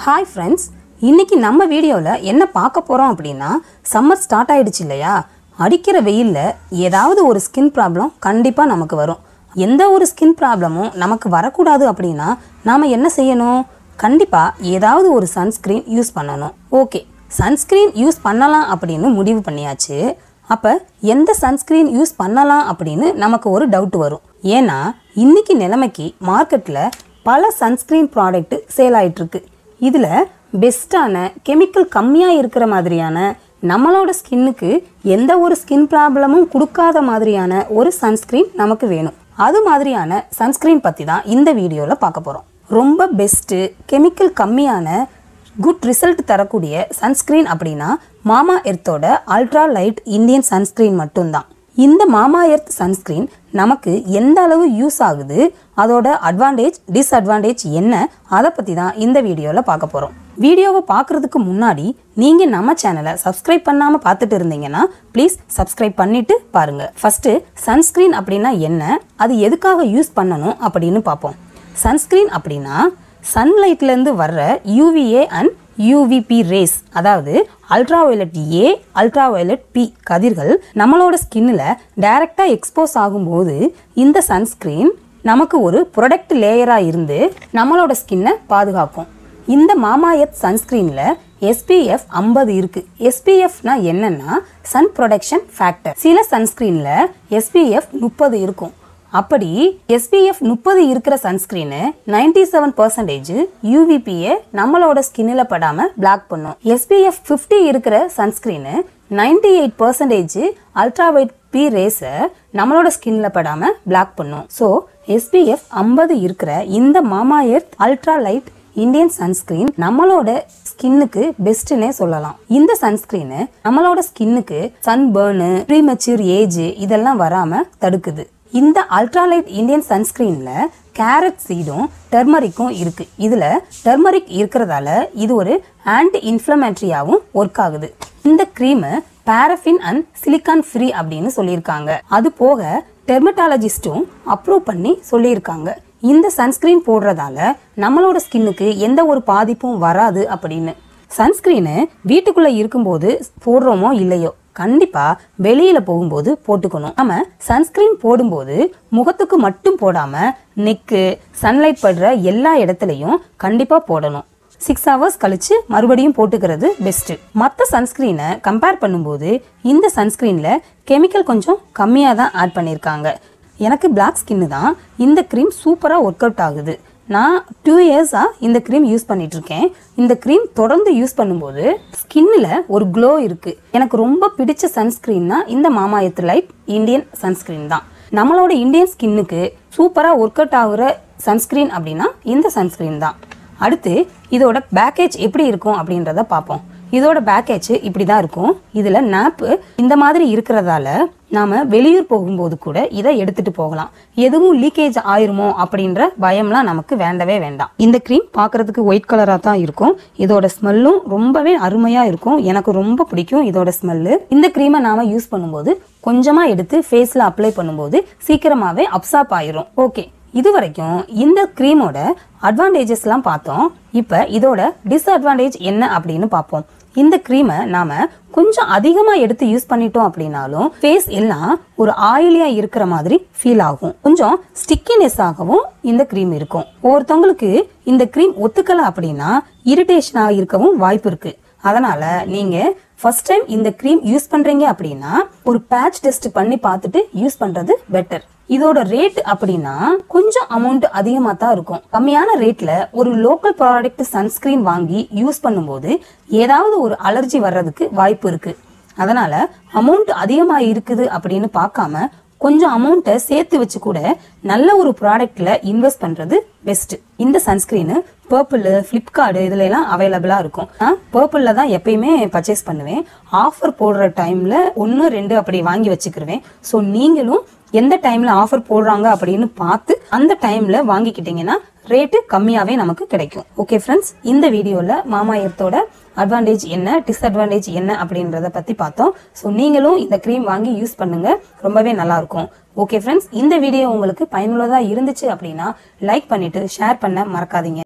hi friends இன்னைக்கு நம்ம வீடியோவில் என்ன பார்க்க போகிறோம் அப்படின்னா சம்மர் ஸ்டார்ட் ஆயிடுச்சு இல்லையா அடிக்கிற வெயிலில் ஏதாவது ஒரு ஸ்கின் ப்ராப்ளம் கண்டிப்பாக நமக்கு வரும் எந்த ஒரு ஸ்கின் ப்ராப்ளமும் நமக்கு வரக்கூடாது அப்படின்னா நாம் என்ன செய்யணும் கண்டிப்பாக ஏதாவது ஒரு சன்ஸ்க்ரீன் யூஸ் பண்ணணும் ஓகே சன்ஸ்க்ரீன் யூஸ் பண்ணலாம் அப்படின்னு முடிவு பண்ணியாச்சு அப்போ எந்த சன்ஸ்க்ரீன் யூஸ் பண்ணலாம் அப்படின்னு நமக்கு ஒரு டவுட் வரும் ஏன்னா இன்னைக்கு நிலைமைக்கு மார்க்கெட்டில் பல சன்ஸ்க்ரீன் ப்ராடக்ட் சேல் ஆயிட்டிருக்கு இதில் பெஸ்ட்டான கெமிக்கல் கம்மியாக இருக்கிற மாதிரியான நம்மளோட ஸ்கின்னுக்கு எந்த ஒரு ஸ்கின் ப்ராப்ளமும் கொடுக்காத மாதிரியான ஒரு சன்ஸ்க்ரீன் நமக்கு வேணும் அது மாதிரியான சன்ஸ்க்ரீன் பற்றி தான் இந்த வீடியோவில் பார்க்க போகிறோம் ரொம்ப பெஸ்ட்டு கெமிக்கல் கம்மியான குட் ரிசல்ட் தரக்கூடிய சன்ஸ்க்ரீன் அப்படின்னா மாமா எர்த்தோட அல்ட்ரா லைட் இந்தியன் சன்ஸ்க்ரீன் மட்டும்தான் இந்த மாமா எர்த் சன்ஸ்க்ரீன் நமக்கு எந்த அளவு யூஸ் ஆகுது அதோட அட்வான்டேஜ் டிஸ்அட்வான்டேஜ் என்ன அதை பற்றி தான் இந்த வீடியோவில் பார்க்க போகிறோம் வீடியோவை பார்க்குறதுக்கு முன்னாடி நீங்கள் நம்ம சேனலை சப்ஸ்கிரைப் பண்ணாமல் பார்த்துட்டு இருந்தீங்கன்னா ப்ளீஸ் சப்ஸ்கிரைப் பண்ணிட்டு பாருங்கள் ஃபஸ்ட்டு சன்ஸ்க்ரீன் அப்படின்னா என்ன அது எதுக்காக யூஸ் பண்ணணும் அப்படின்னு பார்ப்போம் சன்ஸ்க்ரீன் அப்படின்னா சன்லைட்லேருந்து வர்ற யூவிஏ அண்ட் யூவிபி ரேஸ் அதாவது அல்ட்ராவயலட் ஏ அல்ட்ராவயலட் பி கதிர்கள் நம்மளோட ஸ்கின்னில் டைரெக்டாக எக்ஸ்போஸ் ஆகும்போது இந்த சன்ஸ்க்ரீன் நமக்கு ஒரு ப்ரொடக்ட் லேயராக இருந்து நம்மளோட ஸ்கின்னை பாதுகாக்கும் இந்த மாமாயத் சன்ஸ்க்ரீனில் எஸ்பிஎஃப் ஐம்பது இருக்குது எஸ்பிஎஃப்னா என்னன்னா சன் ப்ரொடக்ஷன் ஃபேக்டர் சில சன்ஸ்க்ரீனில் எஸ்பிஎஃப் முப்பது இருக்கும் அப்படி எஸ்பிஎஃப் முப்பது இருக்கிற சன்ஸ்க்ரீனு நைன்டி செவன் பர்சன்டேஜ் யூவிபியை நம்மளோட ஸ்கின்னில் படாமல் பிளாக் பண்ணும் எஸ்பிஎஃப் ஃபிஃப்டி இருக்கிற sunscreen ninety eight percentage ultraviolet B ரேஸை நம்மளோட ஸ்கின்ல படாமல் பிளாக் பண்ணும் ஸோ எஸ்பிஎஃப் ஐம்பது இருக்கிற இந்த Mamaearth ultra light Indian sunscreen நம்மளோட ஸ்கின்னுக்கு பெஸ்ட்னே சொல்லலாம் இந்த சன்ஸ்கிரீனு நம்மளோட ஸ்கின்னுக்கு சன் பேர்னு ப்ரீமெச்சூர் ஏஜ் இதெல்லாம் வராம தடுக்குது இந்த அல்ட்ராலைட் இந்தியன் சன்ஸ்கிரீன்ல கேரட் சீடும் டெர்மரிக்கும் இருக்கு இதுல டெர்மரிக் இருக்கிறதால இது ஒரு ஆன்டி இன்ஃப்ளமேட்டரியாவும் ஒர்க் ஆகுது இந்த cream paraffin and silicone free அப்படின்னு சொல்லியிருக்காங்க அது போக டெர்மட்டாலஜிஸ்ட்டும் அப்ரூவ் பண்ணி சொல்லியிருக்காங்க இந்த சன்ஸ்கிரீன் போடுறதால நம்மளோட ஸ்கின்னுக்கு எந்த ஒரு பாதிப்பும் வராது அப்படின்னு சன்ஸ்கிரீனு வீட்டுக்குள்ள இருக்கும்போது போடுறோமோ இல்லையோ கண்டிப்பா வெளியில போகும்போது போட்டுக்கணும் நம்ம சன்ஸ்கிரீன் போடும்போது முகத்துக்கு மட்டும் போடாம நெக்கு சன்லைட் படுற எல்லா இடத்துலையும் கண்டிப்பா போடணும் சிக்ஸ் ஹவர்ஸ் கழிச்சு மறுபடியும் போட்டுக்கிறது பெஸ்ட்டு மற்ற சன்ஸ்க்ரீனை கம்பேர் பண்ணும்போது இந்த சன்ஸ்க்ரீனில் கெமிக்கல் கொஞ்சம் கம்மியாக தான் ஆட் பண்ணியிருக்காங்க எனக்கு பிளாக் ஸ்கின்னு தான் இந்த க்ரீம் சூப்பராக ஒர்க் அவுட் ஆகுது நான் டூ இயர்ஸாக இந்த க்ரீம் யூஸ் பண்ணிட்டு இருக்கேன் இந்த க்ரீம் தொடர்ந்து யூஸ் பண்ணும்போது ஸ்கின்னில் ஒரு க்ளோ இருக்குது எனக்கு ரொம்ப பிடிச்ச சன்ஸ்க்ரீன்னா இந்த மாமாயத்து லைட் இந்தியன் சன்ஸ்க்ரீன் தான் நம்மளோட இந்தியன் ஸ்கின்னுக்கு சூப்பராக ஒர்க் அவுட் ஆகுற சன்ஸ்க்ரீன் அப்படின்னா இந்த சன்ஸ்க்ரீன் தான் அடுத்து இதோட பேக்கேஜ் எப்படி இருக்கும் அப்படின்றத பார்ப்போம் இதோட பேக்கேஜ் இப்படி தான் இருக்கும் இதில் நாப்பு இந்த மாதிரி இருக்கிறதால நாம் வெளியூர் போகும்போது கூட இதை எடுத்துட்டு போகலாம் எதுவும் லீக்கேஜ் ஆயிருமோ அப்படின்ற பயம்லாம் நமக்கு வேண்டவே வேண்டாம் இந்த க்ரீம் பார்க்கறதுக்கு ஒயிட் கலராக தான் இருக்கும் இதோட ஸ்மெல்லும் ரொம்பவே அருமையாக இருக்கும் எனக்கு ரொம்ப பிடிக்கும் இதோட ஸ்மெல்லு இந்த க்ரீமை நாம் யூஸ் பண்ணும்போது கொஞ்சமாக எடுத்து ஃபேஸில் அப்ளை பண்ணும்போது சீக்கிரமாகவே அப்சாப் ஆயிரும் ஓகே இது வரைக்கும் இந்த க்ரீமோட அட்வான்டேஜஸ்லாம் பார்த்தோம் இப்போ இதோட டிஸ்அட்வான்டேஜ் என்ன அப்படின்னு பார்ப்போம் இந்த க்ரீமை நாம கொஞ்சம் அதிகமாக எடுத்து யூஸ் பண்ணிட்டோம் அப்படின்னாலும் ஃபேஸ் எல்லாம் ஒரு ஆயிலியாக இருக்கிற மாதிரி ஃபீல் ஆகும் கொஞ்சம் ஸ்டிக்கினஸ் ஆகவும் இந்த க்ரீம் இருக்கும் ஒருத்தவங்களுக்கு இந்த க்ரீம் ஒத்துக்கல அப்படின்னா இரிட்டேஷனாக இருக்கவும் வாய்ப்பு இருக்கு அதனால நீங்க ஃபர்ஸ்ட் டைம் இந்த க்ரீம் யூஸ் பண்றீங்க அப்படின்னா ஒரு பேட்ச் டெஸ்ட் பண்ணி பார்த்துட்டு யூஸ் பண்றது பெட்டர் இதோட ரேட் அப்படின்னா கொஞ்சம் அமௌண்ட் அதிகமாக தான் இருக்கும் கம்மியான ரேட்ல ஒரு லோக்கல் ப்ராடக்ட் சன்ஸ்கிரீன் வாங்கி யூஸ் பண்ணும்போது ஏதாவது ஒரு அலர்ஜி வர்றதுக்கு வாய்ப்பு இருக்கு அதனால அமௌண்ட் அதிகமாக இருக்குது அப்படின்னு பார்க்காம கொஞ்சம் அமௌண்ட்டை சேர்த்து வச்சு கூட நல்ல ஒரு ப்ராடக்ட்ல இன்வெஸ்ட் பண்றது பெஸ்ட் இந்த சன்ஸ்கிரீனு பர்பிள் ஃப்ளிப்கார்டு இதுல எல்லாம் அவைலபிளாக இருக்கும் நான் பர்பிளில் தான் எப்பயுமே பர்ச்சேஸ் பண்ணுவேன் ஆஃபர் போடுற டைமில் ஒன்று ரெண்டு அப்படி வாங்கி வச்சுக்கிருவேன் ஸோ நீங்களும் எந்த டைமில் ஆஃபர் போடுறாங்க அப்படின்னு பார்த்து அந்த டைமில் வாங்கிக்கிட்டீங்கன்னா ரேட்டு கம்மியாகவே நமக்கு கிடைக்கும் ஓகே ஃப்ரெண்ட்ஸ் இந்த வீடியோவில் மாமா எர்த்தோட அட்வான்டேஜ் என்ன டிஸ்அட்வான்டேஜ் என்ன அப்படின்றத பற்றி பார்த்தோம் ஸோ நீங்களும் இந்த க்ரீம் வாங்கி யூஸ் பண்ணுங்க ரொம்பவே நல்லா இருக்கும் ஓகே ஃப்ரெண்ட்ஸ் இந்த வீடியோ உங்களுக்கு பயனுள்ளதாக இருந்துச்சு அப்படின்னா லைக் பண்ணிட்டு ஷேர் பண்ண மறக்காதீங்க